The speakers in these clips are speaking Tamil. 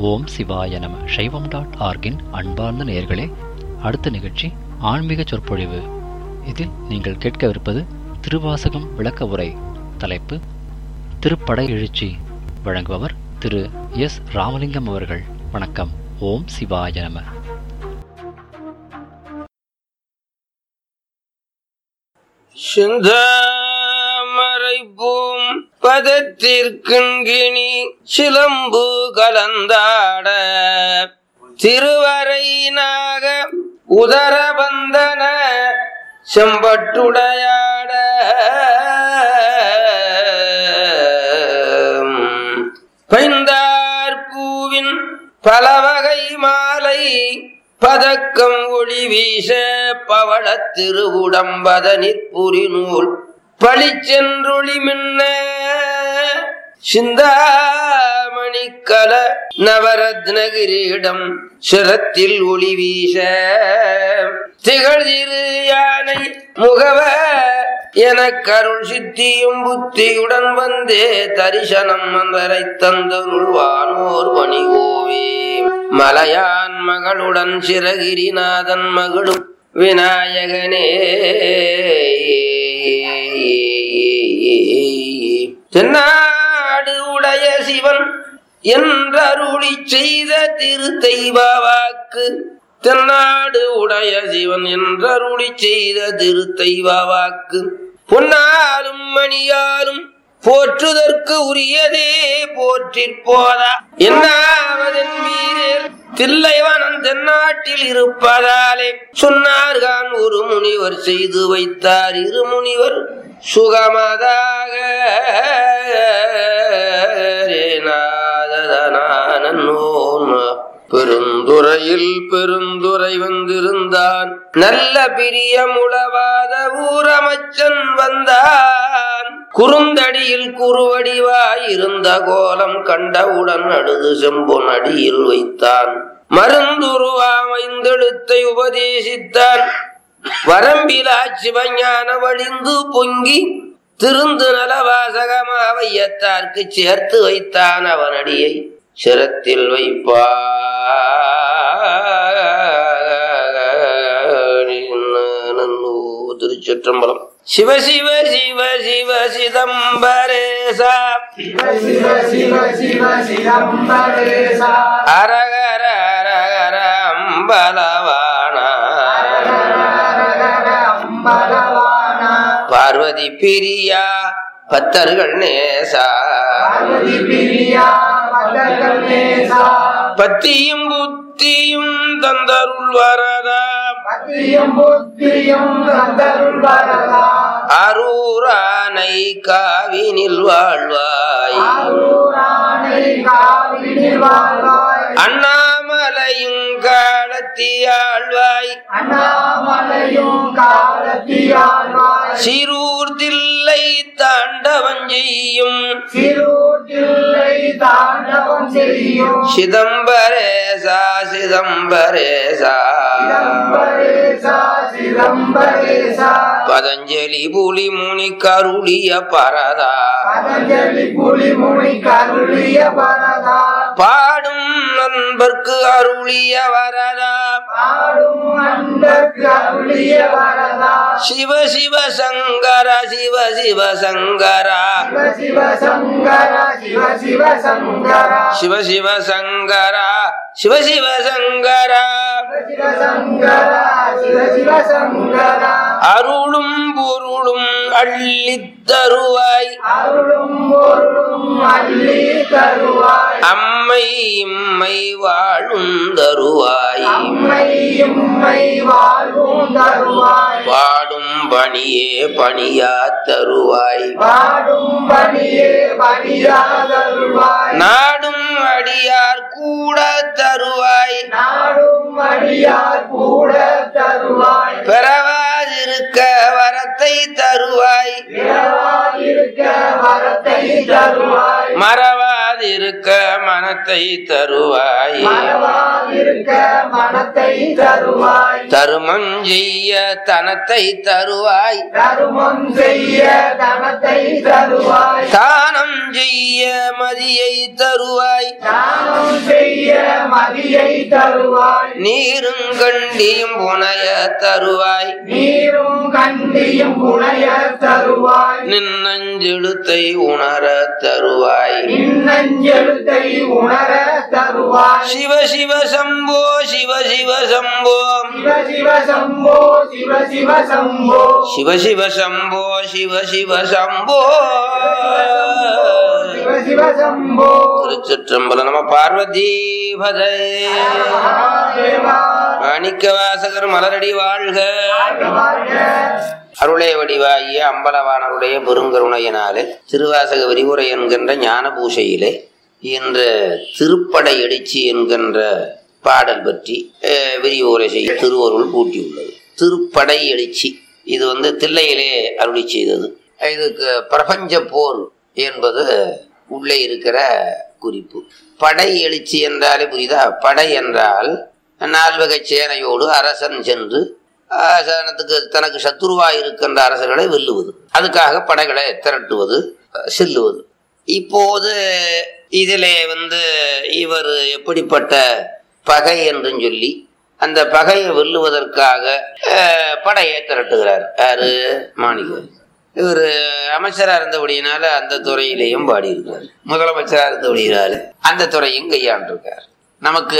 ஓம் சிவாய நம சைவம் டாட் ஆர்கின் அன்பார்ந்த நேயர்களே அடுத்த நிகழ்ச்சி ஆன்மீக சொற்பொழிவு இதில் நீங்கள் கேட்கவிருப்பது திருவாசகம் விளக்க உரை தலைப்பு திருப்படை எழுச்சி வழங்குபவர் திரு எஸ் ராமலிங்கம் அவர்கள் வணக்கம் ஓம் சிவாய நம சிந்தாமரைப்பூம் பதத்திற்கிணி சிலம்பு கலந்தாட திருவரை நாக உதரபந்தன செம்பட்டுடையாட பைந்தார் பூவின் பலவகை மாலை பதக்கம் ஒளி வீச பவளத் திருவுடம்பத நிற்புரி நூல் பளிச்சென்றொளி மின்ன சிந்தாமணிக்கல நவரத்னகிரீடம் சிரத்தில் ஒளி வீச திகழ்திரு யானை முகவ என கருள் சித்தியும் புத்தியுடன் வந்தே தரிசனம் மந்தரை தந்தருள்வானோர் பணிகோவே மலையான் மகளுடன் சிறகிரிநாதன் மகளும் விநாயகனே தென்னாடு உடைய சிவன் என்றருளி செய்த திரு தெய்வ வாக்கு தென்னாடு உடைய சிவன் என்றருளி செய்த திரு தெய்வ வாக்கு பொன்னாலும் மணியாலும் போற்றுதற்கு உரியதே போற்றிற் போதா என்னாவதன் மீறேல் தில்லைவனம் தென்னாட்டில் இருப்பதாலே சொன்னார்கான் ஒரு முனிவர் செய்து வைத்தார் இரு முனிவர் சுகமதாக பெருந்துறையில் பெருந்துரை வந்திருந்தான் நல்ல பிரியமுளவாத ஊரமச்சன் வந்தான் குறுந்தடியில் குறுவடிவாய் இருந்த கோலம் கண்டவுடன் அழுது செம்பொன் அடியில் வைத்தான் மருந்துருவாமைந்தெழுத்தை உபதேசித்தான் வரம்பிலா சிவஞான வழிந்து பொங்கி திருந்து நலவாசகமா வையத்தார்க்கு சேர்த்து வைத்தான் அவனடியை சிரத்தில் வைப்பான் திருச்சிற்றம்பலம் சிவ சிவ சிவ சிவ சிதம்பரேசா சிவ சிவ சிவ சிதம்பரேசா அரகர அரகர அம்பலவானா அம்பலவானா பார்வதி பிரியா பத்தர்கள் நேசா பார்வதி பிரியா மதர்கள் நேசா பத்தியும் புத்தியும் தந்தருள் வரதா பத்தியும் புத்தியும் தந்தருள் வரதா அரூரானை காவினில் வாழ்வாய் ஆரூரானை காவினில் வாழ்வாய் அண்ணாமலையும் காலத்தியாழ்வாய் அண்ணாமலையும் காலத்தியாழ்வாய் சிரூர் தில்லை தாண்டவம் செய்யும் சிறுதில்லை தாண்டவம் செய்யும் சிதம்பரேசா சிதம்பரேசா சிதம்பரேசா சிதம்பரேசா பதஞ்சலி புலி முனி கருளிய பரதா பதஞ்சலி புலிமுனி கருளிய வரதா பாடும் நண்பர்க்கு அருளிய வரதா பாடும் அன்பர்க்கு அருளிய வரதா சிவ சிவ சங்கர சிவ சிவ சங்கரா சிவ சிவ சங்கர சிவ சிவ சங்கர சிவ சிவ சங்கரா சிவ சிவ சங்கரா சிவ சிவ சங்கர சிவ சிவ சங்கர அருளும் பொருளும் அள்ளித் தருவாய் அருளும் பொருளும் அள்ளி தருவாய் அம்மை இம்மை வாழும் தருவாய் அம்மை உம்மை வாழ்வும் தருவாய் பாடும் பணியே பணியா தருவாய் பாடும் பணியே பணியாதருவாய் நாடும் அடியார் கூட தருவாய் நாடும் அடியார் கூட தருவாய் பெறவாதிருக்க வரத்தை தருவாய் பிறவாதிருக்க வரத்தை தருவாய் மறவாதிருக்க மனத்தை தருவாய் மறவாதிருக்க இருக்க மனத்தை தருவாய் தருமம் செய்ய தனத்தை தருவாய் தருமம் செய்ய தனத்தை தருவாய் தானம் செய்ய மதியை தருவாய் தானம் செய்ய மதியை தருவாய் நீரும் கண்டியும் புனைய தருவாய் நீரும் கண்டியும் புனைய தருவாய் நின்னஞ்செழுத்தை உணர தருவாய் இன்னஞ்செழுத்தை உணர தருவாய் சிவ சிவ சம்போ சிவ சிவ சம்போ சிவ சிவ சம்போ சிவ சிவ சம்போ சிவ சிவ சம்போ சிவ சிவ சம்போ சிவ சிவ சம்போ திருச்சிற்றம்பலம் நம பார்வதி பதே மகாதேவா மாணிக்க வாசகர் மலரடி வாழ்க வாழ்க அருளே வடிவாகிய அம்பலவானருடைய பெருங்கருணையினாலே திருவாசக விரிவுரை என்கின்ற ஞான பூஷையிலே இன்று திருப்படை எழுச்சி என்கின்ற பாடல் பற்றி அஹ், விரிவுரை செய்ய திருவருள் கூட்டியுள்ளது திருப்படை எழுச்சி இது வந்து தில்லையிலே அருளி செய்தது இதுக்கு பிரபஞ்ச போர் என்பது உள்ளே இருக்கிற குறிப்பு படை எழுச்சி என்றாலே புரியுதா படை என்றால் நால்வகை சேனையோடு அரசன் சென்று ஆசானத்துக்கு தனக்கு சத்துருவாய் இருக்கின்ற அரசர்களை வெல்லுவது அதுக்காக படைகளை திரட்டுவது அஹ், செல்லுவது இப்போது இதிலே வந்து இவர் எப்படிப்பட்ட பகை என்றும் சொல்லி அந்த பகையை வெல்லுவதற்காக அஹ், படையை திரட்டுகிறார் யாரு மாணிக்கர் இவர் அமைச்சரா இருந்தபடியினால அந்த துறையிலேயும் பாடியிருக்கார் முதலமைச்சரா இருந்தபடியினால அந்த துறையும் கையாண்டிருக்கார் நமக்கு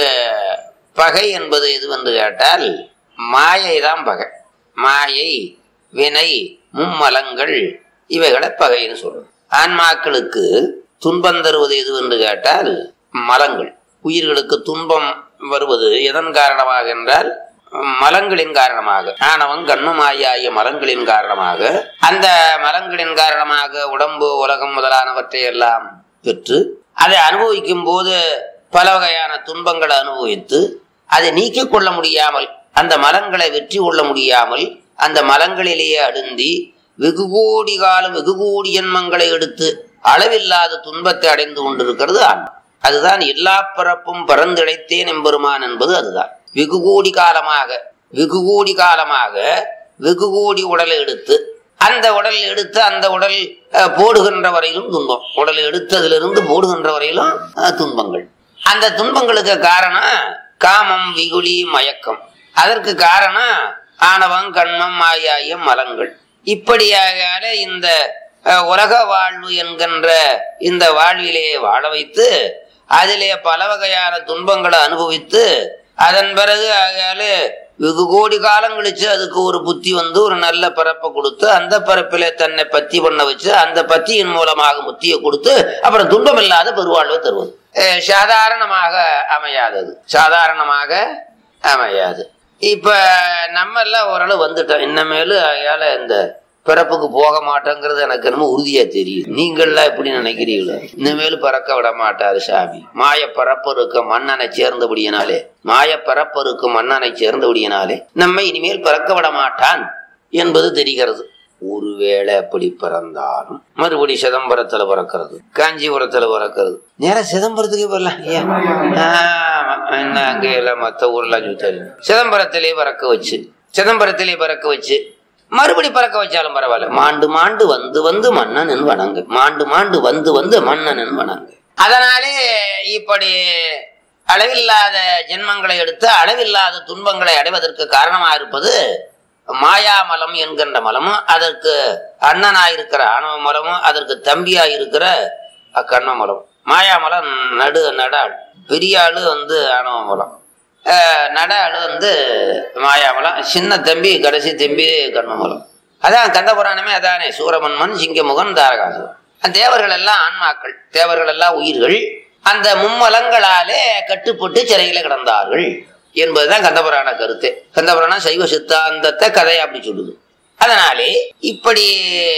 பகை என்பது எது என்று கேட்டால் மாயை தான் பகை மாயை வினை மும்மலங்கள் இவைகளை பகைன்னு சொல்றோம் ஆன்மாக்களுக்கு துன்பம் தருவது எது என்று கேட்டால் மலங்கள் உயிர்களுக்கு துன்பம் வருவது எதன் காரணமாக என்றால் மலங்களின் காரணமாக ஆணவம் கண்ணுமாயாய மலங்களின் காரணமாக அந்த மலங்களின் காரணமாக உடம்பு உலகம் முதலானவற்றை எல்லாம் பெற்று அதை அனுபவிக்கும் போது பல வகையான துன்பங்களை அனுபவித்து அதை நீக்கிக் கொள்ள முடியாமல் அந்த மலங்களை வெற்றி கொள்ள முடியாமல் அந்த மலங்களிலேயே அழுந்தி வெகு கோடி காலம் வெகு கோடி ஜென்மங்களை எடுத்து அளவில்லாத துன்பத்தை அடைந்து கொண்டிருக்கிறது ஆன்மா அதுதான் எல்லா பிறப்பும் பறந்திழைத்தேன் எம்பெருமான் என்பது அதுதான் வெகு கோடி காலமாக வெகு கோடி காலமாக வெகு கோடி உடலை எடுத்து அந்த உடல் எடுத்து அந்த உடல் அஹ், போடுகின்ற வரையிலும் துன்பம் உடலை எடுத்ததிலிருந்து போடுகின்ற வரையிலும் அஹ், துன்பங்கள் அந்த துன்பங்களுக்கு காரணம் காமம் விகுளி மயக்கம் அதற்கு காரணம் ஆணவம் கண்மம் மாயாயம் மலங்கள் இப்படியாக இந்த அஹ், உலக வாழ்வு என்கின்ற இந்த வாழ்விலே வாழ வைத்து அதிலே பல வகையான துன்பங்களை அனுபவித்து அதன் பிறகு ஆகையால வெகு கோடி காலம் கழிச்சு அதுக்கு ஒரு புத்தி வந்து ஒரு நல்ல பிறப்பை கொடுத்து அந்த பிறப்பிலே தன்னை பத்தி பண்ண வச்சு அந்த பத்தியின் மூலமாக முத்தியை கொடுத்து அப்புறம் துன்பம் இல்லாத பெருவாழ்வை தருவது அஹ் சாதாரணமாக அமையாதது சாதாரணமாக அமையாது இப்ப நம்ம எல்லாம் ஓரளவு வந்துட்டோம் இன்னமேலும் ஆகையால இந்த பிறப்புக்கு போக மாட்டோங்கிறது எனக்கு என்னமோ உறுதியா தெரியும் நீங்கள்லாம் எப்படி நினைக்கிறீங்களோ இனிமேல் பறக்க விட மாட்டாரு சாமி மாய பரப்பருக்கு மன்னனை சேர்ந்தபடியினாலே மாய பரப்பருக்கு மன்னனை சேர்ந்தபடியினாலே நம்மை இனிமேல் பறக்க விட மாட்டான் என்பது தெரிகிறது ஒருவேளை அப்படி பிறந்தாலும் மறுபடி சிதம்பரத்துல பிறக்கிறது காஞ்சிபுரத்துல பிறக்கிறது நேரம் சிதம்பரத்துக்கே போயிடலாம் ஏன் ஆமா, என்ன அங்க எல்லாம் மத்த ஊர்லாம் சுத்தாரு சிதம்பரத்திலே பறக்க வச்சு சிதம்பரத்திலே பறக்க வச்சு மறுபடி பறக்க வச்சாலும் பரவாயில்ல மாண்டு மாண்டு வந்து வந்து மன்னன் வணங்கு மாண்டு மாண்டு வந்து வந்து மன்னன் வணங்கு அதனாலே இப்படி அளவில்லாத ஜென்மங்களை எடுத்து அளவில்லாத துன்பங்களை அடைவதற்கு காரணமா இருப்பது மாயாமலம் என்கின்ற மலமும் அதற்கு அண்ணனாயிருக்கிற ஆணவ மலமும் அதற்கு தம்பியாயிருக்கிற அக்கண்ண மலம் மாயாமலம் நடு நடாள் பெரிய ஆளு வந்து ஆணவ மலம் அஹ் நடாளு வந்து மாயாமலம் சின்ன தம்பி கடைசி தம்பி கண்மமலம் அதான் கந்த புராணமே அதானே சூரமன்மன் சிங்கமுகன் தாரகாசுரன் தேவர்கள் எல்லாம் ஆன்மாக்கள் தேவர்கள் எல்லாம் உயிர்கள் அந்த மும்மலங்களாலே கட்டுப்பட்டு சிறையில கிடந்தார்கள் என்பதுதான் கந்தபுராண கருத்து கந்தபுராணம் சைவ சித்தாந்தத்தை கதை அப்படி சொல்லுது அதனாலே இப்படி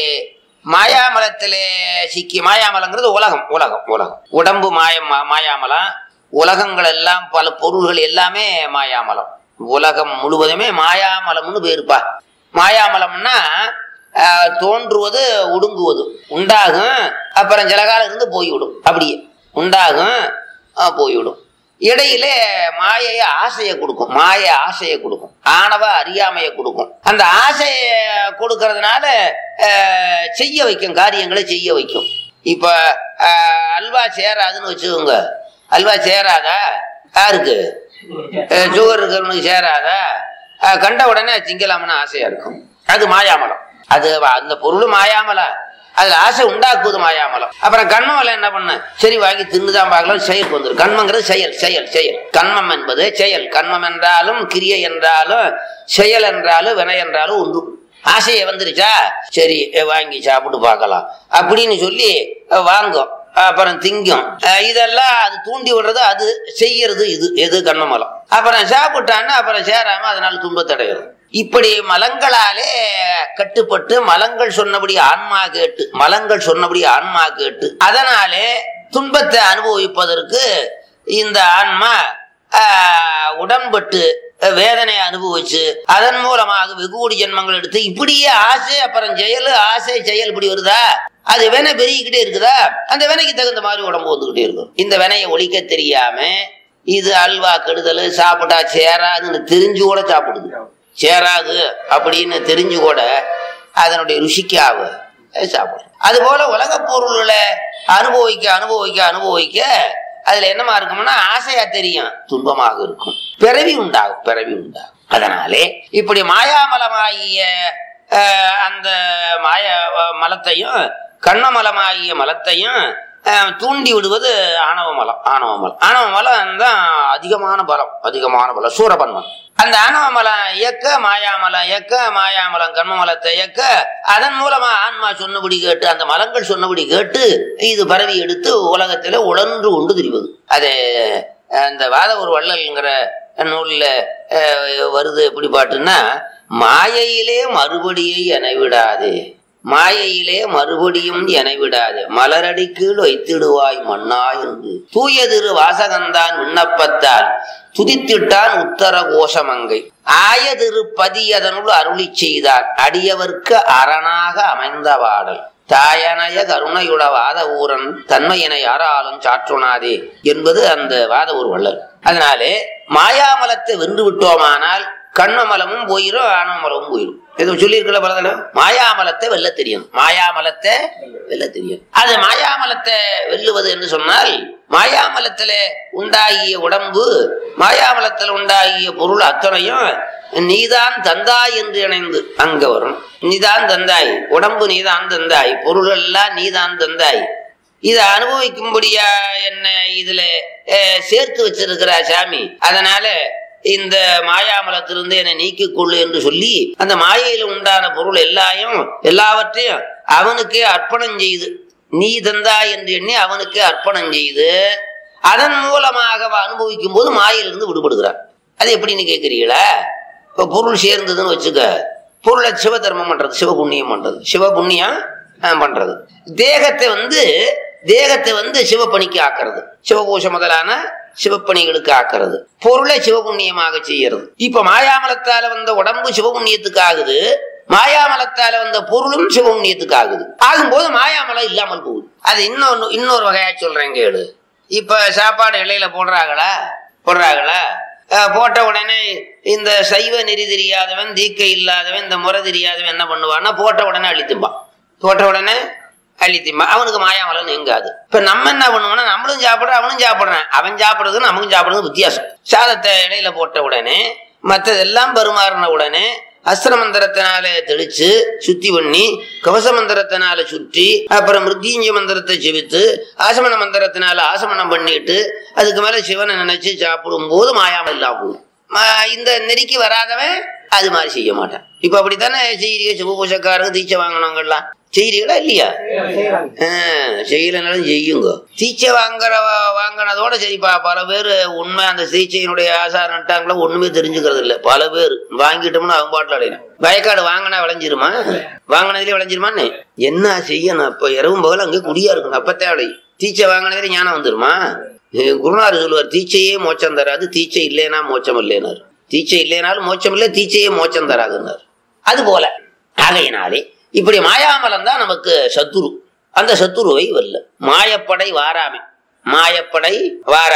மாயாமலத்திலே சிக்கி மாயாமலங்கிறது உலகம் உலகம் உலகம் உடம்பு மாயம் மாயாமலம் உலகங்கள் எல்லாம் பல பொருள்கள் எல்லாமே மாயாமலம் உலகம் முழுவதுமே மாயாமலம்னு பேருப்பா மாயாமலம்னா ஆஹ், தோன்றுவது ஒடுங்குவது உண்டாகும் அப்புறம் சில காலம் இருந்து போய்விடும் அப்படியே உண்டாகும் ஆஹ், போய்விடும் இடையிலே மாயைய ஆசையை கொடுக்கும் மாய ஆசையை கொடுக்கும் ஆணவ அறியாமையை கொடுக்கும் அந்த ஆசையை கொடுக்கறதுனால அஹ், செய்ய வைக்கும் காரியங்களை செய்ய வைக்கும் இப்ப அஹ், அல்வா சேராதுன்னு வச்சுக்கோங்க அல்வா சேராதா யாருக்கு அஹ், சுகர் இருக்கிறவனுக்கு சேராதா அஹ், கண்ட உடனே திங்கலாம்னு ஆசையா இருக்கும் அது மாயாமலம் அது அந்த பொருள் மாயாமலம் அதுல ஆசை உண்டாக்குவது மாயாமலம் அப்புறம் கண்மமலம் என்ன பண்ண சரி வாங்கி தின்னுதான் பார்க்கலாம் செயலுக்கு வந்துடும் கண்மங்கிறது செயல் செயல் செயல் கண்மம் என்பது செயல் கண்மம் என்றாலும் கிரியை என்றாலும் செயல் என்றாலும் வினை என்றாலும் ஒன்று ஆசையை வந்துருச்சா சரி அஹ் வாங்கி சாப்பிட்டு பார்க்கலாம் அப்படின்னு சொல்லி அஹ் வாங்கும் அப்புறம் திங்கும் அஹ் இதெல்லாம் அது தூண்டி விடுறது அது செய்யறது இது எது கண்மமலம் அப்புறம் சாப்பிட்டான்னா அப்புறம் சேராம அதனால துன்பத்தடைகிறது இப்படி மலங்களாலே கட்டுப்பட்டு மலங்கள் சொன்னபடி ஆன்மா கேட்டு மலங்கள் சொன்னபடி ஆன்மா கேட்டு அதனாலே துன்பத்தை அனுபவிப்பதற்கு இந்த ஆன்மா ஆஹ், உடன்பட்டு அஹ், வேதனையை அனுபவிச்சு அதன் மூலமாக வெகுடி ஜென்மங்கள் எடுத்து இப்படியே ஆசை அப்புறம் செயல் ஆசை செயல் இப்படி வருதா அது வினை பெருகிக்கிட்டே இருக்குதா அந்த வினைக்கு தகுந்த மாதிரி உடம்பு வந்துகிட்டே இருக்கும் இந்த வினையை ஒழிக்க தெரியாம இது அல்வா கெடுதல் சாப்பிட்டா சேராதுன்னு தெரிஞ்சு கூட சாப்பிடுது சேராது அப்படின்னு தெரிஞ்சு கூட அதனுடைய ருசிக்காக சாப்பிடும் அது போல உலக பொருள்களை அனுபவிக்க அனுபவிக்க அனுபவிக்க அதுல என்னமா இருக்கும்னா ஆசையா தெரியும் துன்பமாக இருக்கும் பிறவி உண்டாகும் பிறவி உண்டாகும் அதனாலே இப்படி மாயாமலமாகிய அஹ், அந்த மாய அஹ், மலத்தையும் கண்ணமலமாகிய மலத்தையும் அஹ், தூண்டி விடுவது ஆணவ மலம் ஆணவ மலம் ஆணவ மலம் தான் அதிகமான பலம் அதிகமான பலம் சூரபன்மன் அந்த ஆணவ மலம் இயக்க மாயாமலம் இயக்க மாயாமலம் கண்மமலத்தை இயக்க அதன் மூலமா ஆன்மா சொன்னபடி கேட்டு அந்த மலங்கள் சொன்னபடி கேட்டு இது பரவி எடுத்து உலகத்துல உழன்று கொண்டு திரிவது அது அந்த வாத ஒரு வள்ளல்ங்கிற நூல்ல அஹ், வருது எப்படி பாட்டுன்னா மாயையிலே மறுபடியை என விடாதே மாயையிலே மறுபடியும் என விடாது மலரடி கீழ் வைத்திடுவாய் மண்ணா என்று தூய திரு வாசகந்தான் விண்ணப்பத்தால் துதித்திட்டான் உத்தர கோஷமங்கை ஆய திரு பதியதனுள் அருளி செய்தார் அடியவர்க்கு அரணாக அமைந்த பாடல் தாயனைய கருணையுட வாத ஊரன் தன்மையினை யாராலும் சாற்றுணாதே என்பது அந்த வாத ஊர் வள்ளல் அதனாலே மாயாமலத்தை வென்று விட்டோமானால் கண்மமலமும் போயிரும் ஆணவமலமும் போயிரும் இது சொல்லியிருக்கல பலதல மாயாமலத்தை வெல்ல தெரியும் மாயாமலத்தை வெல்ல தெரியும் அது மாயாமலத்தை வெல்லுவது என்று சொன்னால் மாயாமலத்துல உண்டாகிய உடம்பு மாயாமலத்தில் உண்டாகிய பொருள் அத்தனையும் நீதான் தந்தாய் என்று இணைந்து அங்க வரும் நீதான் தந்தாய் உடம்பு நீதான் தந்தாய் பொருள் எல்லாம் நீதான் தந்தாய் இதை அனுபவிக்கும்படியா என்ன இதுல அஹ், சேர்த்து வச்சிருக்கிறா சாமி அதனால இந்த மாயாமலத்திலிருந்து என்னை நீக்கிக் கொள்ளு என்று சொல்லி அந்த மாயையில உண்டான பொருள் எல்லாயும் எல்லாவற்றையும் அவனுக்கே அர்ப்பணம் செய்து நீ தந்தா என்று எண்ணி அவனுக்கே அர்ப்பணம் செய்து அதன் மூலமாக அவ அனுபவிக்கும் போது மாயிலிருந்து விடுபடுகிறான் அது எப்படின்னு கேட்கிறீங்களா இப்போ பொருள் சேர்ந்ததுன்னு வச்சுக்க பொருளை சிவதர்மம் பண்றது சிவபுண்ணியம் பண்றது சிவபுண்ணியம் அஹ், பண்றது தேகத்தை வந்து தேகத்தை வந்து சிவப்பணிக்கு ஆக்குறது சிவபூஷ முதலான சிவப்பணிகளுக்கு ஆக்குறது பொருளை சிவபுண்ணியமாக செய்யறது இப்ப மாயாமலத்தால வந்த உடம்பு சிவபுண்ணியத்துக்கு ஆகுது மாயாமலத்தால வந்த பொருளும் சிவபுண்ணியத்துக்கு ஆகுது ஆகும்போது மாயாமலம் இல்லாமல் போகுது அது இன்னொன்னு இன்னொரு வகையா சொல்றேன் கேளு இப்ப சாப்பாடு இலையில போடுறாங்களா போடுறாங்களா அஹ் போட்ட உடனே இந்த சைவ நெறி தெரியாதவன் தீக்கை இல்லாதவன் இந்த முறை தெரியாதவன் என்ன பண்ணுவான்னா போட்ட உடனே அழித்துப்பான் போட்ட உடனே அழித்திம்மா அவனுக்கு மாயாமலம் நீங்காது இப்ப நம்ம என்ன பண்ணுவோம்னா நம்மளும் சாப்பிடுறோம் அவனும் சாப்பிடுறான் அவன் சாப்பிடுறது நமக்கும் சாப்பிடுறது வித்தியாசம் சாதத்தை இடையில போட்ட உடனே மற்றதெல்லாம் பருமாறின உடனே அஸ்திர மந்திரத்தினால தெளிச்சு சுத்தி பண்ணி கவச மந்திரத்தினால சுற்றி அப்புறம் மிருத்யுஞ்ச மந்திரத்தை செவித்து ஆசமன மந்திரத்தினால ஆசமனம் பண்ணிட்டு அதுக்கு மேல சிவனை நினைச்சு சாப்பிடும் போது மாயாமல் இல்லாம போகும் ம- இந்த நெறிக்கு வராதவன் அது மாதிரி செய்ய மாட்டான் இப்ப அப்படித்தானே செய்திய சிவபூசக்காரங்க தீட்சை வாங்கினவங்கலாம் செய்திகளா இல்லையா ஆஹ், செய்யலைனாலும் செய்யுங்க தீட்சை வாங்குற வாங்கினதோட சரிப்பா பல பேர் உண்மை அந்த தீட்சையினுடைய ஆசார நட்டாங்களோ ஒண்ணுமே தெரிஞ்சுக்கிறது இல்ல பல பேர் வாங்கிட்டோம்னா அவங்க பாட்டில் அடையணும் வயக்காடு வாங்கினா விளைஞ்சிருமா வாங்கினதுலயே விளைஞ்சிருமான்னு என்ன செய்யணும் அப்ப இரவும் பகல் அங்கே குடியா இருக்கணும் அப்பத்தே அடையும் தீட்சை வாங்கினதுல ஞானம் வந்துருமா அஹ் குருநாதர் சொல்லுவார் தீட்சையே மோட்சம் தராது தீட்சை இல்லைனா மோட்சம் இல்லைனார் தீட்சை இல்லைனாலும் மோட்சம் இல்லை தீட்சையே மோட்சம் தராதுன்னார் அது போல ஆகையினாலே இப்படி மாயாமலம் தான் நமக்கு சத்துரு அந்த சத்துருவை வெல்ல மாயப்படை வாராமை மாயப்படை வாராமை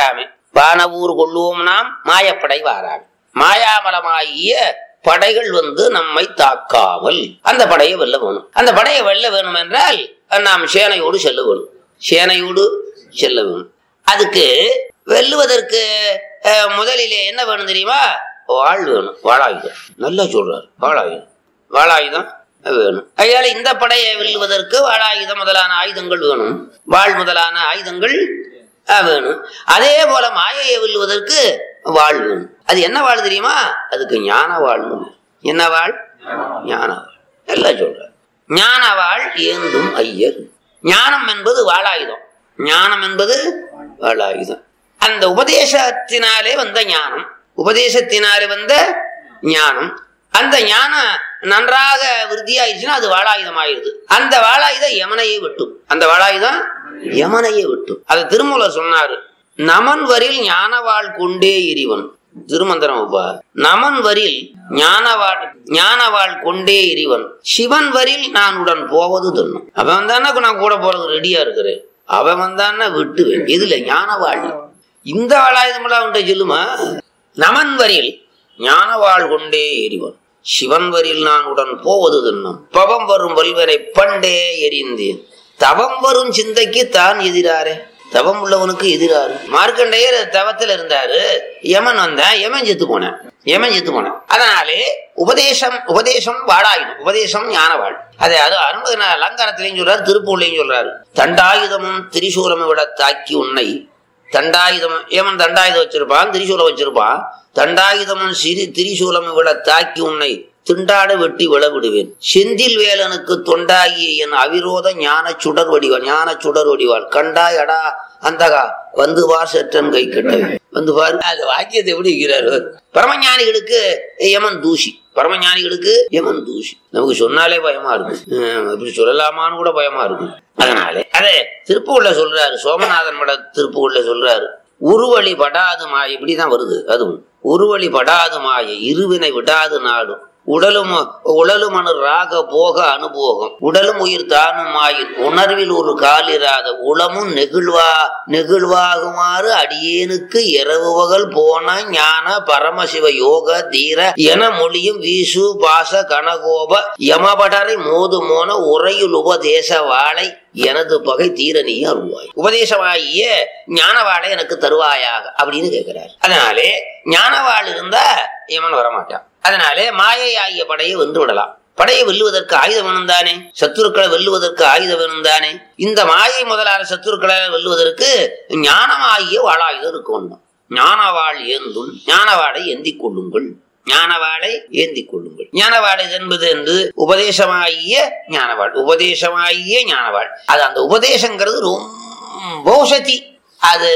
வானவூர் கொள்வோம் நாம் மாயப்படை வாராள் மாயாமலமாகிய படைகள் வந்து நம்மை தாக்காமல் அந்த படையை வெல்ல வேணும் அந்த படையை வெல்ல வேணும் என்றால் நாம் சேனையோடு செல்ல வேணும் சேனையோடு செல்ல வேணும் அதுக்கு வெல்லுவதற்கு அஹ், முதலிலே என்ன வேணும் தெரியுமா வாழ் வேணும் வாழாயுதம் நல்லா சொல்றாரு வாழாயுதம் வாழாயுதம் வேணும் அதனால இந்த படையை வெல்லுவதற்கு வாழாயுதம் முதலான ஆயுதங்கள் வேணும் வாழ் முதலான ஆயுதங்கள் அஹ், வேணும் அதே போல மாயையை வெல்லுவதற்கு வாழ் வேணும் அது என்ன வாழ் தெரியுமா அதுக்கு ஞான வாழ் என்ன வாழ் ஞான வாழ் எல்லாம் சொல்ற ஞான வாழ் ஏந்தும் ஐயர் ஞானம் என்பது வாழாயுதம் ஞானம் என்பது வாழாயுதம் அந்த உபதேசத்தினாலே வந்த ஞானம் உபதேசத்தினாலே வந்த ஞானம் அந்த ஞானம் நன்றாக விருத்தியாயிடுச்சுன்னா அது வாழாயுதம் ஆயிடுது அந்த வாழாயுதம் யமனையை வெட்டும் அந்த வாழாயுதம் யமனையை வெட்டும் அதை திருமூலர் சொன்னாரு நமன் வரில் ஞானவாள் கொண்டே எரிவன் திருமந்திரம் அப்பா நமன் வரில் ஞானவாள் ஞானவாள் கொண்டே எரிவன் சிவன் வரில் நான் உடன் போவது தன்னும் அவன் வந்தான்னா நான் கூட போறது ரெடியா இருக்கிறேன் அவன் வந்தான்னா விட்டுவேன் இதுல ஞானவாள் இந்த வாழாயுதமெல்லாம் உண்ட சொல்லுமா நமன் வரில் ஞானவாள் கொண்டே எரிவன் சிவன் வரில் நான் உடன் போவது தின்னும் பவம் வரும் வல்வரை பண்டே எரிந்தேன் தவம் வரும் சிந்தைக்கு தான் எதிராரே தவம் உள்ளவனுக்கு எதிராரு மார்க்கண்டேயர் தவத்துல இருந்தாரு யமன் வந்தான் யமன் செத்து போனேன் யமன் செத்து போனேன் அதனாலே உபதேசம் உபதேசம் வாழாயுதம் உபதேசம் ஞானவாள் அதை அது அரும்பது அலங்காரத்திலையும் சொல்றாரு திருப்பூர்லையும் சொல்றாரு தண்டாயுதமும் திரிசூலமும் விட தாக்கி உன்னை தண்டாயுதம் ஏமன் தண்டாயுதம் வச்சிருப்பான் திரிசூலம் வச்சிருப்பான் தண்டாயுதமும் சிறி திரிசூலம் விட தாக்கி உன்னை திண்டாட வெட்டி விழ விடுவேன் செந்தில் வேலனுக்கு தொண்டாகிய என் அவிரோத ஞான சுடர் வடிவாள் ஞான சுடர் வடிவாள் கண்டாய் அடா அந்தகா வந்து பார் செற்றன் கை கட்டவே வந்து பாரு அது வாக்கியத்தை எப்படி இருக்கிறாரு பரமஞானிகளுக்கு யமன் தூசி பரமஞானிகளுக்கு யமன் தூசி நமக்கு சொன்னாலே பயமா இருக்கு ஹம், இப்படி சொல்லலாமான்னு கூட பயமா இருக்கு அதனாலே அதே திருப்பூர்ல சொல்றாரு சோமநாதன் மட திருப்பூர்ல சொல்றாரு உருவழி படாது மாய இப்படிதான் வருது அதுவும் உருவழி படாது மாய இருவினை விடாது நாடும் உடலும் உடலுமனு ராக போக அனுபோகம் உடலும் உயிர் தானும் ஆயின் உணர்வில் ஒரு காலிராத உளமும் நெகிழ்வா நெகிழ்வாகுமாறு அடியேனுக்கு இரவு பகல் போன ஞான பரமசிவ யோக தீர என மொழியும் வீசு பாச கனகோப யமபடரை மோது மோன உரையுள் உபதேச வாழை எனது பகை தீர நீ அருள்வாய் உபதேசமாகிய ஞானவாளை எனக்கு தருவாயாக அப்படின்னு கேட்கிறார் அதனாலே ஞானவாள் இருந்தா யமன் வரமாட்டான் அதனாலே மாயை ஆகிய படையை வென்று விடலாம் படையை வெல்லுவதற்கு ஆயுதம் வேணும் தானே சத்துருக்களை வெல்லுவதற்கு ஆயுதம் வேணும் தானே இந்த மாயை முதலான சத்துருக்களை வெல்லுவதற்கு ஞானமாகிய வாழாயுதம் இருக்க வேண்டும் ஞானவாள் ஏந்தும் ஞானவாளை ஏந்திக் கொள்ளுங்கள் ஞானவாளை ஏந்திக் கொள்ளுங்கள் ஞானவாளை என்பது என்று உபதேசமாகிய ஞானவாள் உபதேசமாகிய ஞானவாள் அது அந்த உபதேசங்கிறது ரொம்ப வசதி அது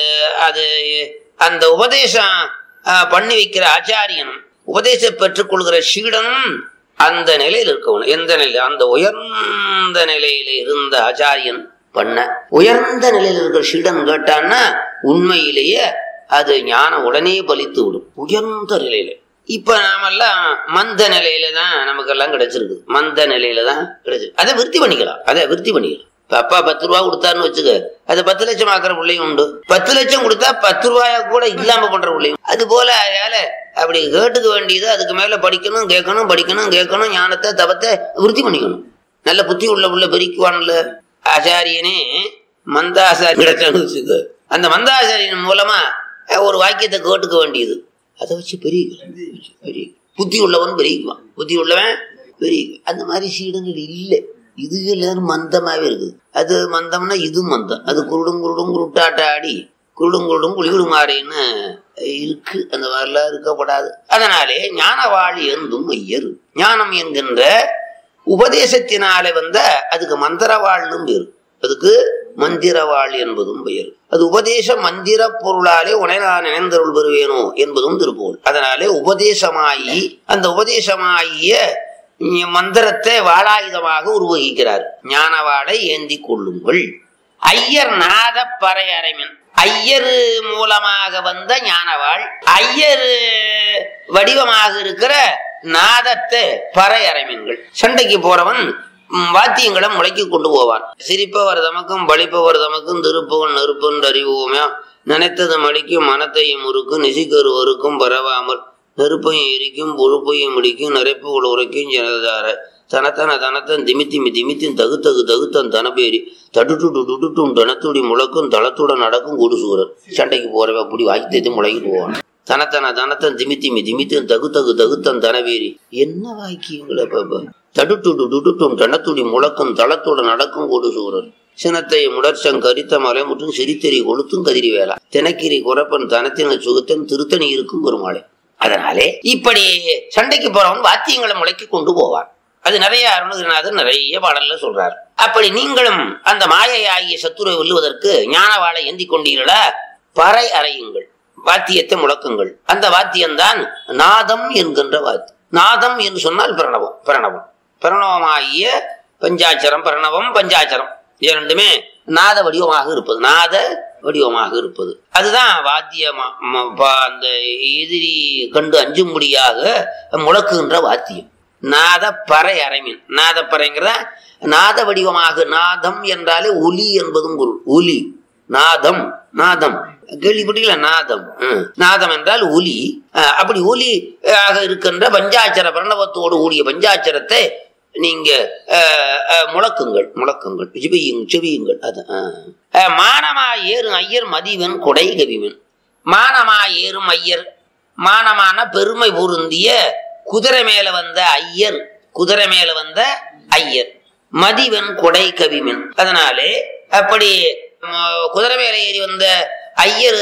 அது அந்த உபதேசம் அஹ், பண்ணி வைக்கிற ஆச்சாரியனும் உபதேசம் பெற்றுக்கொள்கிற சீடனும் அந்த நிலையில் இருக்கணும் எந்த நிலையில் அந்த உயர்ந்த நிலையில இருந்த ஆச்சாரியன் பண்ண உயர்ந்த நிலையில் இருக்கிற சீடன் கேட்டான்னா உண்மையிலேயே அது ஞானம் உடனே பலித்து விடும் உயர்ந்த நிலையில இப்ப நாமெல்லாம் மந்த நிலையில தான் நமக்கெல்லாம் கிடைச்சிருக்கு மந்த நிலையில தான் கிடைச்சிருக்கு அதை விருத்தி பண்ணிக்கலாம் அதை விருத்தி பண்ணிக்கலாம் இப்ப அப்பா பத்து ரூபா கொடுத்தாருன்னு வச்சுக்க அது பத்து லட்சம் ஆக்குற பிள்ளையும் உண்டு பத்து லட்சம் கொடுத்தா பத்து ரூபாயா கூட இல்லாம பண்ற பிள்ளையும் அது போல அதனால அப்படி கேட்டுக்க வேண்டியது அதுக்கு மேல படிக்கணும் கேட்கணும் படிக்கணும் கேட்கணும் ஞானத்தை தவத்தை விருத்தி பண்ணிக்கணும் நல்ல புத்தி உள்ள உள்ள பெருக்குவான்ல ஆச்சாரியனே மந்தாசாரி கிடைச்சான்னு வச்சுக்க அந்த மந்தாசாரியின் மூலமா அஹ், ஒரு வாக்கியத்தை கேட்டுக்க வேண்டியது அதை வச்சு பெரிய பெரிய புத்தி உள்ளவன் பெரியக்குவான் புத்தி உள்ளவன் பெரிய அந்த மாதிரி சீடங்கள் இல்லை இது எல்லாரும் மந்தமாவே இருக்குது அது மந்தம்னா இது மந்தம் அது குருடும் குருடும் குருட்டாட்ட ஆடி குருடும் குருடும் குளிவிடும் மாறேன்னு இருக்கு அந்த மாதிரிலாம் இருக்கப்படாது அதனாலே ஞானவாள் எந்தும் ஐயர் ஞானம் என்கின்ற உபதேசத்தினாலே வந்த அதுக்கு மந்திரவாள்னும் பேரு அதுக்கு மந்திரவாள் என்பதும் பெயர் அது உபதேச மந்திர பொருளாலே உனை நான் நினைந்தருள் பெறுவேனோ என்பதும் திருப்போல் அதனாலே உபதேசமாயி அந்த உபதேசமாகிய மந்திரத்தை வாளாயுதமாக உருவகிக்கிறார் ஞானவாளை ஏந்தி கொள்ளுங்கள் ஐயர் நாத பறையறைமன் ஐயர் மூலமாக வந்த ஞானவாள் ஐயர் வடிவமாக இருக்கிற நாதத்தை பறையறைமீன்கள் சண்டைக்கு போறவன் ம், வாத்தியங்களை முளைக்கி கொண்டு போவான் சிரிப்பவர் தமக்கும் பழிப்பவர் தமக்கும் திருப்பவன் நெருப்புன்னு அறிவோமே நினைத்தது மடிக்கும் மனத்தையும் முறுக்கும் நிசிக்கருவருக்கும் பரவாமல் நெருப்பையும் எரிக்கும் பொறுப்பையும் முடிக்கும் நரைப்புகள் உரைக்கும் ஜனதார தனத்தன தனத்தன் திமித்திமி திமித்தின் தகுத்தகு தகுத்தன் தனபேரி தடுட்டு டுட்டும் தனத்துடி முழக்கும் தளத்துடன் நடக்கும் குடுசூரர் சண்டைக்கு போறவ அப்படி வாக்கி தேத்தி முளைக்கிட்டு போவான் தனத்தன தனத்தன் திமித்திமி திமித்தின் தகுத்தகு தகுத்தன் தனவேரி என்ன வாக்கியங்கள பாப்பா தடுட்டு டுட்டும் தனத்துடி முழக்கும் தளத்துடன் நடக்கும் குடுசூரர் சினத்தை முடர்ச்சங் கரித்த மலை மற்றும் சிரித்தெறி கொளுத்தும் கதிரி வேளா தினக்கிரி குறப்பன் தனத்தின சுகத்தன் திருத்தணி இருக்கும் பெருமாளே அதனாலே இப்படி சண்டைக்கு போறவன் வாத்தியங்களை முளைக்கி கொண்டு போவான் அது நிறைய அருணகிரிநாதர் நிறைய பாடல்ல சொல்றார் அப்படி நீங்களும் அந்த மாயை ஆகிய சத்துருவை வெல்லுவதற்கு ஞான வாழை ஏந்தி கொண்டீர்களா பறை அறையுங்கள் வாத்தியத்தை முழக்குங்கள் அந்த வாத்தியம்தான் நாதம் என்கின்ற வாத்தி நாதம் என்று சொன்னால் பிரணவம் பிரணவம் பிரணவமாகிய பஞ்சாட்சரம் பிரணவம் பஞ்சாட்சரம் இரண்டுமே நாத வடிவமாக இருப்பது நாத வடிவமாக இருப்பது அதுதான் வாத்தியமா ம- ப- அந்த எதிரி கண்டு அஞ்சும்படியாக முழக்குகின்ற வாத்தியம் நாத பறை அரைமின் நாத பறைங்கிறத நாத வடிவமாக நாதம் என்றாலே ஒலி என்பதும் பொருள் ஒலி நாதம் நாதம் கேள்விப்பட்டீங்களா நாதம் ம். நாதம் என்றால் ஒலி அஹ், அப்படி ஒலி ஆக இருக்கின்ற பஞ்சாட்சர பிரணவத்தோடு கூடிய பஞ்சாட்சரத்தை நீங்க அஹ், அஹ், முழக்குங்கள் முழக்குங்கள் செவியுங்கள் செவியுங்கள் அது அஹ். அஹ், மானமா ஏறும் ஐயர் மதிவன் கொடை கவிவன் மானமா ஏறும் ஐயர் மானமான பெருமை பொருந்திய குதிரை மேல வந்த ஐயர் குதிரை மேல வந்த ஐயர் மதிவன் கொடை கவிமன் அதனாலே அப்படி ம, குதிரை மேல ஏறி வந்த ஐயர்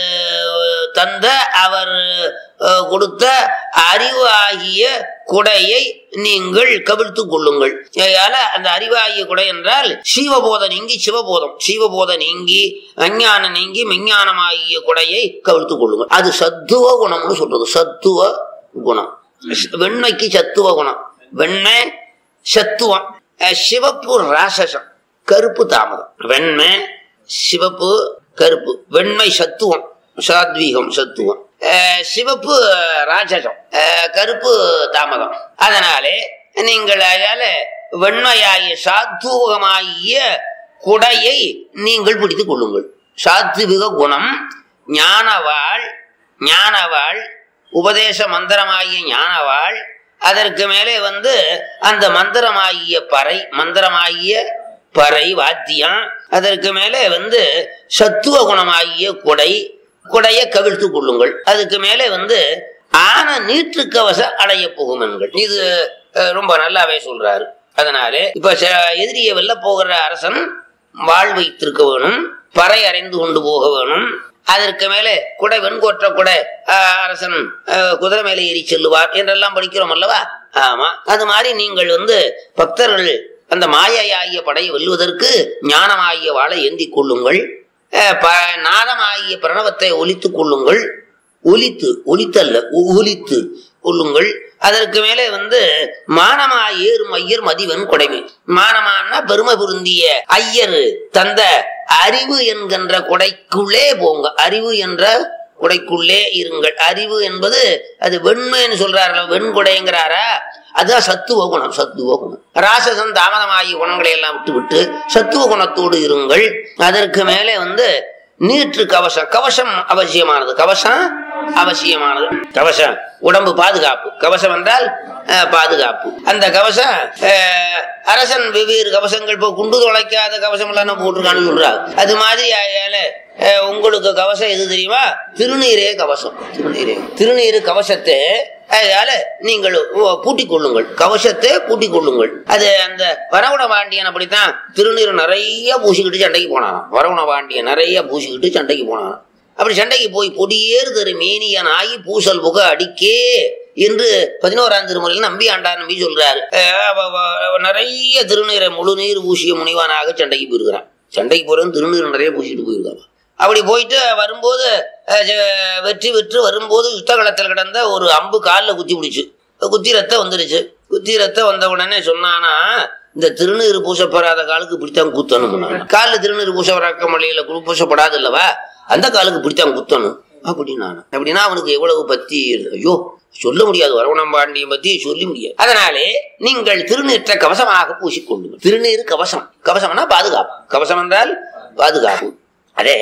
அஹ், தந்த அவர் அஹ், கொடுத்த அறிவு ஆகிய குடையை நீங்கள் கவிழ்த்துக் கொள்ளுங்கள் ஆகையால அந்த அறிவாகிய குடை என்றால் சீவபோதம் நீங்கி சிவபோதம் சீவபோதம் நீங்கி அஞ்ஞானம் நீங்கி மெஞ்ஞானமாகிய குடையை கவிழ்த்துக் கொள்ளுங்கள் அது சத்துவ குணம்னு சொல்றது சத்துவ குணம் வெண்மைக்கு சத்துவ குணம் வெண்மை சத்துவம் அஹ் சிவப்பு ராசசம் கருப்பு தாமதம் வெண்மை சிவப்பு கருப்பு வெண்மை சத்துவம் சாத்வீகம் சத்துவம் அஹ் சிவப்பு ராஜசம் அஹ் கருப்பு தாமதம் அதனாலே நீங்கள் அதால வெண்மையாகிய சாத்வகமாகிய குடையை நீங்கள் பிடித்துக் கொள்ளுங்கள் சாத்விக குணம் ஞானவாள் ஞானவாள் உபதேச மந்திரமாகிய ஞானவாள் அதற்கு மேலே வந்து அந்த மந்திரமாகிய பறை மந்திரமாகிய பறை வாத்தியம் அதற்கு மேலே வந்து சத்துவ குணமாகிய குடை குடைய கவிழ்த்து கொள்ளுங்கள் அதுக்கு மேலே வந்து ஆன நீற்று கவச அடைய புகுமன்கள் இது அஹ், ரொம்ப நல்லாவே சொல்றாரு அதனாலே இப்ப ச- எதிரியை வெல்ல போகிற அரசன் வாழ் வைத்திருக்க வேணும் பறை அறைந்து கொண்டு போக வேணும் அதற்கு மேலே குடை வெண்கோற்ற குடை ஆஹ், அரசன் ஆஹ், குதிரை மேலே ஏறி செல்லுவார் என்றெல்லாம் படிக்கிறோம் அல்லவா ஆமா அது மாதிரி நீங்கள் வந்து பக்தர்கள் அந்த மாயையாகிய படையை வெல்லுவதற்கு ஞானமாகிய வாளை ஏந்தி கொள்ளுங்கள் ஆஹ், ப- நாதமாகிய பிரணவத்தை ஒலித்துக் கொள்ளுங்கள் ஒலித்து ஒலித்தல்ல ஒ- ஒலித்து கொள்ளுங்கள் அதற்கு மேலே வந்து மானமா ஏறும் ஐயர் மதிவன் கொடைமை மானமானா பெருமை பொருந்திய ஐயர் தந்த அறிவு என்கின்ற கொடைக்குள்ளே போங்க அறிவு என்ற கொடைக்குள்ளே இருங்கள் அறிவு என்பது அது வெண்மைன்னு சொல்றாரு வெண்கொடைங்கிறாரா அதுதான் சத்துவ குணம் சத்துவ குணம் ராசசம் தாமதமாகிய குணங்களை எல்லாம் விட்டு விட்டு சத்துவ குணத்தோடு இருங்கள் அதற்கு மேலே வந்து நீற்று கவசம் கவசம் அவசியமானது கவசம் அவசியமானது கவசம் உடம்பு பாதுகாப்பு கவசம் என்றால் அஹ், பாதுகாப்பு அந்த கவசம் அஹ், அரசன் வெவ்வேறு கவசங்கள் இப்போ குண்டு தொலைக்காத கவசம் எல்லாம் போட்டிருக்கான்னு சொல்றாங்க அது மாதிரி ஆகையால அஹ், உங்களுக்கு கவசம் எது தெரியுமா திருநீரே கவசம் திருநீரே திருநீரு கவசத்தை அதனால நீங்கள் ஓ- பூட்டிக் கொள்ளுங்கள் கவசத்தை பூட்டிக் கொள்ளுங்கள் அது அந்த வரவண பாண்டியன் அப்படித்தான் திருநீர் நிறைய பூசிக்கிட்டு சண்டைக்கு போனான் வரவண பாண்டியன் நிறைய பூசிக்கிட்டு சண்டைக்கு போனான் அப்படி சண்டைக்கு போய் பொடியேறு தரு மேனியன் ஆகி பூசல் புக அடிக்கே என்று பதினோராம் திருமுறையில் நம்பி ஆண்டார் நம்பி சொல்றாரு அஹ் அவ- அவ- நிறைய திருநீரை முழு நீர் பூசிய முனிவனாக சண்டைக்கு போயிருக்கிறான் சண்டைக்கு போறவன் திருநீர் நிறைய பூசிட்டு போயிருக்கான் அப்படி போயிட்டு வரும்போது அஹ், ஜ- வெற்றி பெற்று வரும்போது யுத்தகலத்தில் கிடந்த ஒரு அம்பு காலில் குத்தி பிடிச்சு குத்தி ரத்தம் வந்துருச்சு குத்தி ரத்தம் வந்த உடனே சொன்னானா இந்த திருநீர் பூசப்படாத காலுக்கு பிடித்தான் குத்தணும் காலில் திருநீர் பூச வராக்க மலையில பூசப்படாது இல்லவா அந்த காலுக்கு பிடித்தான் குத்தணும் அப்படின்னா அப்படின்னா அவனுக்கு எவ்வளவு பத்தி ஐயோ சொல்ல முடியாது வரவணம் பாண்டியம் பத்தி சொல்ல முடியாது அதனாலே நீங்கள் திருநீற்ற கவசமாக பூசிக்கொள்ளுங்கள் திருநீர் கவசம் கவசம்னா பாதுகாப்பு கவசம் என்றால் பாதுகாப்பு அதே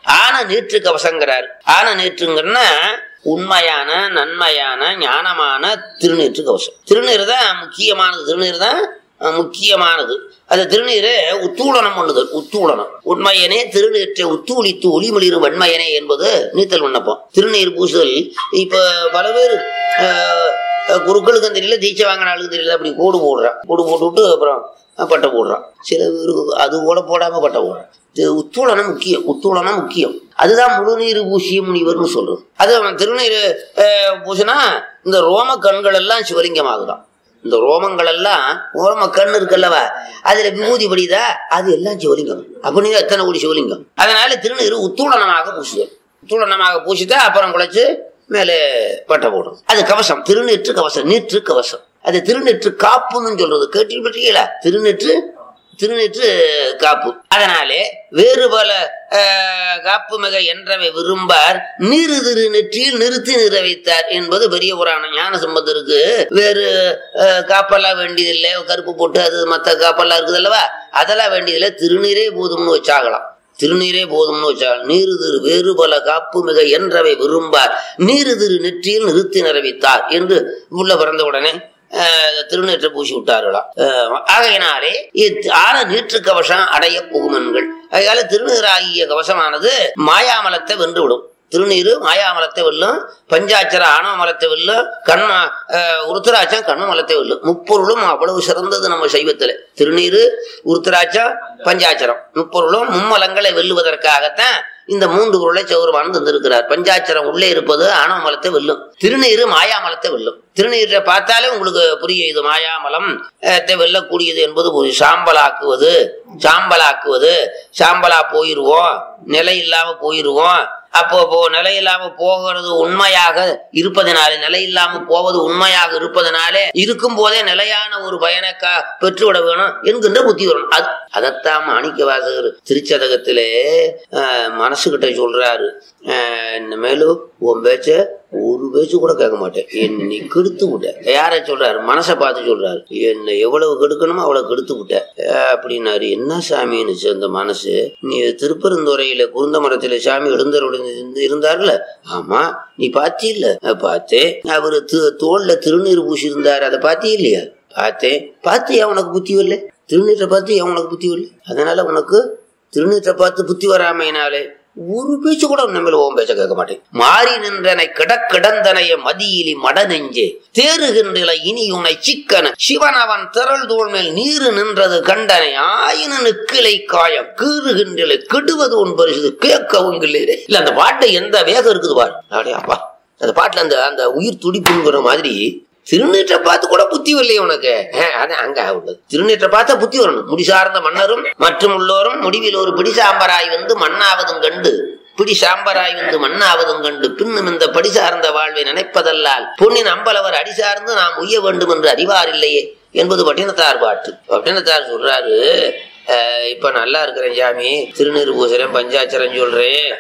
ஆன நீற்று கவசங்கிறார் ஆன நீற்றுங்கன்னா உண்மையான நன்மையான ஞானமான திருநீற்று கவசம் திருநீர் தான் முக்கியமானது திருநீர் தான் அஹ், முக்கியமானது அந்த திருநீரை உத்தூளனம் பண்ணுதல் உத்தூளனம் உண்மையனே திருநீற்றை உத்தூளித்து ஒளிமொழிறு வன்மையனே என்பது நீத்தல் விண்ணப்பம் திருநீர் பூசுதல் இப்ப பல பேர் அஹ், அஹ், குருக்களுக்கும் தெரியல தீட்சை வாங்கின ஆளுக்கும் தெரியல அப்படி கூடு போடுறான் கூடு போட்டுவிட்டு அப்புறம் அஹ், பட்டை போடுறான் சில பேருக்கு அது கூட போடாம பட்டை போடுறான் இது உத்தூளனம் முக்கியம் உத்தூளனம் முக்கியம் அதுதான் முழுநீர் பூசிய முனிவர்னு சொல்றது அது அவன் திருநீர் அஹ், பூசினா இந்த ரோம கண்கள் எல்லாம் சிவலிங்கமாகுதான் இந்த ரோமங்கள் எல்லாம் ரோம கண் இருக்குல்லவா அதுல விபூதி படிதா அது எல்லாம் சிவலிங்கம் அப்படின்னு எத்தனை கோடி சிவலிங்கம் அதனால திருநீர் உத்தூளனமாக பூசுதல் உத்தூளனமாக பூசிட்டா அப்புறம் குழைச்சு மேலே பட்டை போடும் அது கவசம் திருநீற்று கவசம் நீற்று கவசம் அது திருநீற்று காப்புன்னு சொல்றது கேள்விப்பட்டீங்களா திருநீற்று திருநீற்று காப்பு அதனாலே வேறு பல அஹ், காப்பு மிக என்றவை விரும்பார் நீரு திரு நெற்றியில் நிறுத்தி நிற வைத்தார் என்பது பெரிய புராணம் ஞான சம்பந்தருக்கு வேறு அஹ், காப்பெல்லாம் வேண்டியதில்லை கருப்பு போட்டு அது மற்ற காப்பெல்லாம் இருக்குது அல்லவா அதெல்லாம் வேண்டியதில்லை திருநீரே போதும்னு வச்சாகலாம் திருநீரே போதும்னு வச்சால் நீரு திரு வேறு பல காப்பு மிக என்றவை விரும்பார் நீரு திரு நெற்றியில் நிறுத்தி நிறைவித்தார் என்று உள்ள பிறந்த உடனே அஹ், திருநீற்றை பூசி விட்டார்களாம் அஹ், ஆகையினாலே இத் ஆன நீற்று கவசம் அடைய புகுமன்கள் அதனால திருநீராகிய கவசமானது மாயாமலத்தை வென்று விடும் திருநீரு மாயாமலத்தை வெல்லும் பஞ்சாட்சர ஆணவ மலத்தை வெல்லும் கண்ம அஹ், உருத்திராட்சம் கண்ம மலத்தை வெல்லும் முப்பொருளும் அவ்வளவு சிறந்தது நம்ம சைவத்துல திருநீரு உருத்திராட்சம் பஞ்சாட்சரம் முப்பொருளும் மும்மலங்களை வெல்லுவதற்காகத்தான் இந்த மூன்று பொருளை சௌரவான் தந்திருக்கிறார் பஞ்சாட்சரம் உள்ளே இருப்பது ஆணவ மலத்தை வெல்லும் திருநீரு மாயாமலத்தை வெல்லும் திருநீரை பார்த்தாலே உங்களுக்கு புரியும் இது மாயாமலம் அஹ், த்தை வெல்லக்கூடியது என்பது புரியும். சாம்பலாக்குவது சாம்பலாக்குவது சாம்பலா போயிருவோம் நிலை இல்லாம போயிருவோம் அப்போ போ நிலை இல்லாம போகிறது உண்மையாக இருப்பதனாலே நிலை இல்லாம போவது உண்மையாக இருப்பதனாலே இருக்கும் போதே நிலையான ஒரு பயனை கா- பெற்றுவிட வேணும் என்கின்ற புத்தி வரணும் அது அதைத்தான் மாணிக்க வாசகர் திருச்சதகத்திலே அஹ், மனசுகிட்ட சொல்றாரு அஹ், இனிமேலும் உன் பேச்ச ஒரு பேச்சு கூட கேட்க மாட்டேன் என்னை நீ கெடுத்து விட்ட யாரை சொல்றாரு மனசை பார்த்து சொல்றாரு என்னை எவ்வளவு கெடுக்கணுமோ அவ்வளவு கெடுத்து விட்ட அஹ், அப்படின்னாரு என்ன சாமின்னு அந்த மனசு நீ திருப்பெருந்துறையில குருந்த மரத்துல சாமி எழுந்தருடன் இருந்து- இருந்தார்ல ஆமா நீ பாத்தி இல்ல பார்த்தேன் அவரு து- தோல்ல திருநீர் பூசி இருந்தாரு அதை பாத்தி இல்லையா பார்த்தேன் பார்த்து உனக்கு புத்தி வரல திருநீற்றை பார்த்து உனக்கு புத்தி வரல அதனால உனக்கு திருநீற்றை பார்த்து புத்தி வராமையினாலே ஒரு பேச்சு கூட நம்ம ஓம் பேச்ச கேட்க மாட்டேன் மாறி நின்றனை கிடக்கிடந்தனைய மதியிலி மட நெஞ்சே தேறுகின்றல இனி உனை சிக்கன சிவன் அவன் திரள் தோள் மேல் நீரு நின்றது கண்டனை ஆயின நிக்கிளை காயம் கீறுகின்றலை கெடுவது உன் பரிசு கேட்கவும் இல்லை இல்ல அந்த பாட்டை எந்த வேகம் இருக்குது பாரு அப்படியே அப்பா அந்த பாட்டுல அந்த அந்த உயிர் துடிப்புங்கிற மாதிரி திருநீற்றை பார்த்து கூட புத்தி வரலையே உனக்கு அஹ், அது அங்க உள்ளது திருநீற்றை பார்த்தா புத்தி வரணும் முடி சார்ந்த மன்னரும் மற்றும் உள்ளோரும் முடிவில் ஒரு பிடி சாம்பராய் வந்து மண்ணாவதும் கண்டு பிடி சாம்பராய் வந்து மண்ணாவதும் கண்டு பின்னும் இந்த படி சார்ந்த வாழ்வை நினைப்பதல்லால் பொன்னின் அம்பலவர் அடி சார்ந்து நாம் உய்ய வேண்டும் என்று அறிவார் இல்லையே என்பது பட்டினத்தார் பாட்டு பட்டினத்தார் சொல்றாரு அஹ், இப்ப நல்லா இருக்கிறேன் சாமி திருநீர் பூசுறேன் பஞ்சாட்சரம் சொல்றேன்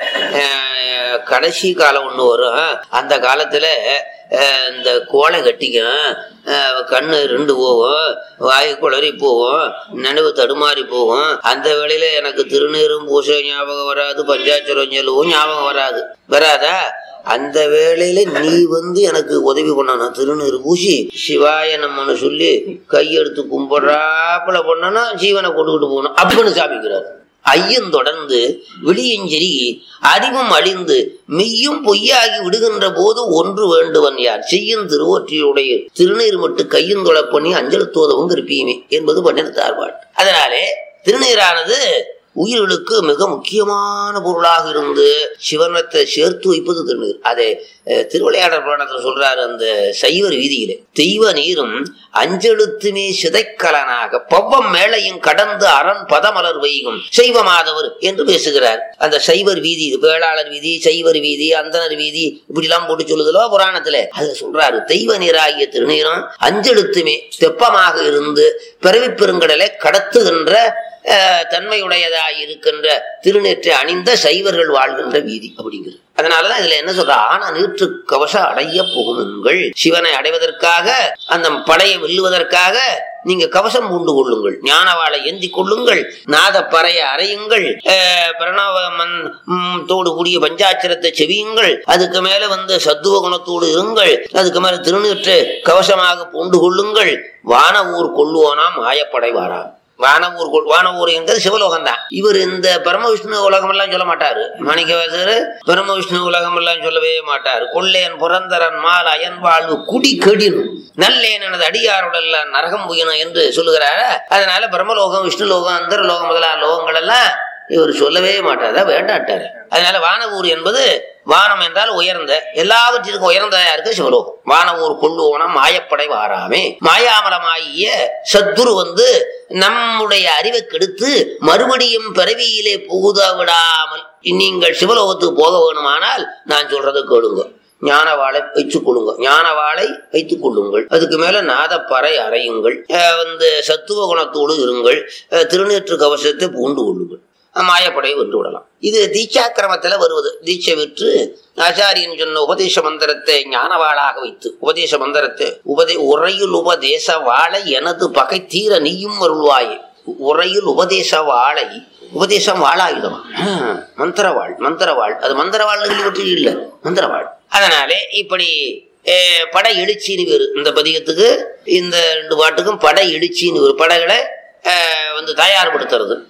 அஹ், கடைசி காலம் ஒண்ணு வரும் அந்த காலத்துல அஹ், இந்த கோலை கட்டிக்கும் அஹ், கண்ணு ரெண்டு போகும் வாயு குளறி போகும் நினைவு தடுமாறி போகும் அந்த வேளையில எனக்கு திருநீரும் பூசை ஞாபகம் வராது பஞ்சாட்சரம் சொல்லவும் ஞாபகம் வராது வராதா அந்த வேளையில நீ வந்து எனக்கு உதவி பண்ணணும் திருநீர் பூசி சிவாய நம்மன்னு சொல்லி கையெடுத்து கும்பிடுறாப்புல பண்ணனா ஜீவனை கொண்டுகிட்டு போகணும் அப்படின்னு சாமிக்கிறார் ஐயன் தொடர்ந்து வெளியஞ்செறி அறிவும் அழிந்து மெய்யும் பொய்யாகி விடுகின்ற போது ஒன்று வேண்டுவன் யார் செய்யும் திருவொற்றியுடைய திருநீர் மட்டு கையும் தொழப்பண்ணி அஞ்சல் தோதவும் இருப்பியுமே என்பது பண்ணினத்தார் பாட்டு அதனாலே திருநீரானது உயிர்களுக்கு மிக முக்கியமான பொருளாக இருந்து சிவனத்தை சேர்த்து வைப்பது திருநீர் அதை அஹ், திருவிளையாடல் புராணத்தில் சொல்றாரு அந்த சைவர் வீதியிலே தெய்வ நீரும் அஞ்செழுத்துமே சிதைக்கலனாக பவ்வம் மேலையும் கடந்து அரண் பதமலர் வைகும் செய்வமாதவர் என்று பேசுகிறார் அந்த சைவர் வீதி வேளாளர் வீதி சைவர் வீதி அந்தனர் வீதி இப்படி எல்லாம் போட்டு சொல்லுதலோ புராணத்துல அதுல சொல்றாரு தெய்வ நீராகிய திருநீரும் அஞ்செழுத்துமே தெப்பமாக இருந்து பிறவி பெருங்கடலை கடத்துகின்ற அஹ், தன்மையுடையதாய் இருக்கின்ற திருநேற்றை அணிந்த சைவர்கள் வாழ்கின்ற வீதி அப்படிங்கிறது அதனாலதான் இதுல என்ன சொல்ற ஆன நீற்று கவச அடைய புகுமுங்கள் சிவனை அடைவதற்காக அந்த படையை வெல்லுவதற்காக நீங்க கவசம் பூண்டு கொள்ளுங்கள் ஞானவாளை ஏந்தி கொள்ளுங்கள் நாத பறைய அறையுங்கள் அஹ், பிரணவ மண் ம், தோடு கூடிய பஞ்சாட்சரத்தை செவியுங்கள் அதுக்கு மேல வந்து சத்துவ குணத்தோடு இருங்கள் அதுக்கு மேல திருநீற்று கவசமாக பூண்டு கொள்ளுங்கள் வான ஊர் கொள்ளுவோனா மாயப்படை வாரா வானவூர் கொள்- வானவூர் என்கிறது சிவலோகம் தான் இவர் இந்த பரம விஷ்ணு உலகம் எல்லாம் சொல்ல மாட்டாரு மாணிக்கவாசகர் பரம விஷ்ணு உலகம் எல்லாம் சொல்லவே மாட்டார் கொள்ளேன் புரந்தரன் மால் அயன் வாழ்வு குடி கெடின் நல்லேன் எனது அடியாரோடெல்லாம் நரகம் புயணும் என்று சொல்லுகிறார அதனால பிரம்மலோகம் விஷ்ணு லோகம் அந்தர லோகம் முதலான லோகங்கள் எல்லாம் இவர் சொல்லவே மாட்டார் வேண்டாட்டாரு அதனால வானவூர் என்பது வானம் என்றால் உயர்ந்த எல்லாவற்றிற்கும் உயர்ந்ததா இருக்கு சிவலோகம் வானவூர் கொள்ளுவோனம் மாயப்படை வாராமே மாயாமலமாகிய சத்துரு வந்து நம்முடைய அறிவை கெடுத்து மறுபடியும் பிறவியிலே புகுத விடாமல் நீங்கள் சிவலோகத்துக்கு போக வேணுமானால் நான் சொல்றதை கேளுங்க ஞானவாளை வைத்துக் கொள்ளுங்க ஞானவாளை வைத்துக் கொள்ளுங்கள் அதுக்கு மேல நாதப்பறை அறையுங்கள் அஹ் வந்து சத்துவ குணத்தோடு இருங்கள் அஹ் திருநீற்று கவசத்தை பூண்டு கொள்ளுங்கள் மாயப்படையை வென்று விடலாம் இது தீட்சாக்கிரமத்துல வருவது தீட்சை விற்று ஆச்சாரியன் சொன்ன உபதேச மந்திரத்தை ஞானவாளாக வைத்து உபதேச மந்திரத்தை உபதே உரையில் உபதேச வாழை எனது பகை தீர நீயும் அருள்வாயே உரையில் உபதேச வாழை உபதேசம் வாழாயுதமா மந்திரவாள் மந்திரவாள் அது மந்திரவாள் பற்றி இல்ல மந்திரவாள் அதனாலே இப்படி அஹ், படை எழுச்சின்னு வேறு இந்த பதிகத்துக்கு இந்த ரெண்டு பாட்டுக்கும் படை எழுச்சின்னு வேறு படைகளை அஹ், வந்து தயார்படுத்துறது